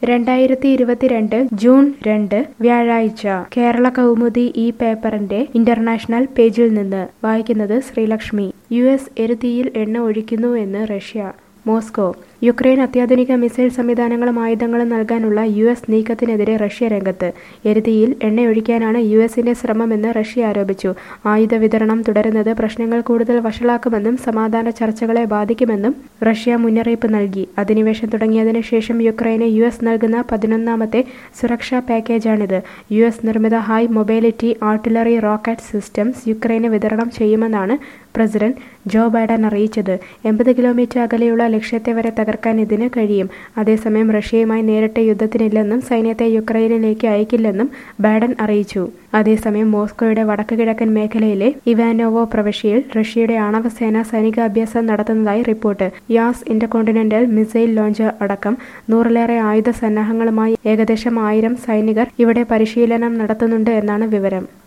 രണ്ടായിരത്തി ഇരുപത്തിരണ്ട് ജൂൺ രണ്ട് വ്യാഴാഴ്ച കേരള കൗമുദി ഈ പേപ്പറിന്റെ ഇന്റർനാഷണൽ പേജിൽ നിന്ന് വായിക്കുന്നത് ശ്രീലക്ഷ്മി യു എസ് എരുതിയിൽ എണ്ണ ഒഴിക്കുന്നു എന്ന് റഷ്യ മോസ്കോ യുക്രൈൻ അത്യാധുനിക മിസൈൽ സംവിധാനങ്ങളും ആയുധങ്ങളും നൽകാനുള്ള യു എസ് നീക്കത്തിനെതിരെ റഷ്യ രംഗത്ത് എരുതിയിൽ എണ്ണയൊഴിക്കാനാണ് യു എസിന്റെ ശ്രമമെന്ന് റഷ്യ ആരോപിച്ചു ആയുധ വിതരണം തുടരുന്നത് പ്രശ്നങ്ങൾ കൂടുതൽ വഷളാക്കുമെന്നും സമാധാന ചർച്ചകളെ ബാധിക്കുമെന്നും റഷ്യ മുന്നറിയിപ്പ് നൽകി അധിനിവേശം തുടങ്ങിയതിനു ശേഷം യുക്രൈന് യു എസ് നൽകുന്ന പതിനൊന്നാമത്തെ സുരക്ഷാ പാക്കേജാണിത് യു എസ് നിർമ്മിത high mobility artillery rocket systems യുക്രൈന് വിതരണം ചെയ്യുമെന്നാണ് പ്രസിഡന്റ് ജോ ബൈഡൻ അറിയിച്ചത് എൺപത് കിലോമീറ്റർ അകലെയുള്ള ലക്ഷ്യത്തെ വരെ തകർക്കാൻ ഇതിന് കഴിയും അതേസമയം റഷ്യയുമായി നേരിട്ട് യുദ്ധത്തിനില്ലെന്നും സൈന്യത്തെ യുക്രൈനിലേക്ക് അയക്കില്ലെന്നും ബൈഡൻ അറിയിച്ചു അതേസമയം മോസ്കോയുടെ വടക്ക് കിഴക്കൻ മേഖലയിലെ ഇവാനോവോ പ്രവിശ്യയിൽ റഷ്യയുടെ ആണവസേന സൈനികാഭ്യാസം നടത്തുന്നതായി report Yars intercontinental missile launcher അടക്കം നൂറിലേറെ ആയുധ സന്നാഹങ്ങളുമായി ഏകദേശം ആയിരം സൈനികർ ഇവിടെ പരിശീലനം നടത്തുന്നുണ്ട് എന്നാണ് വിവരം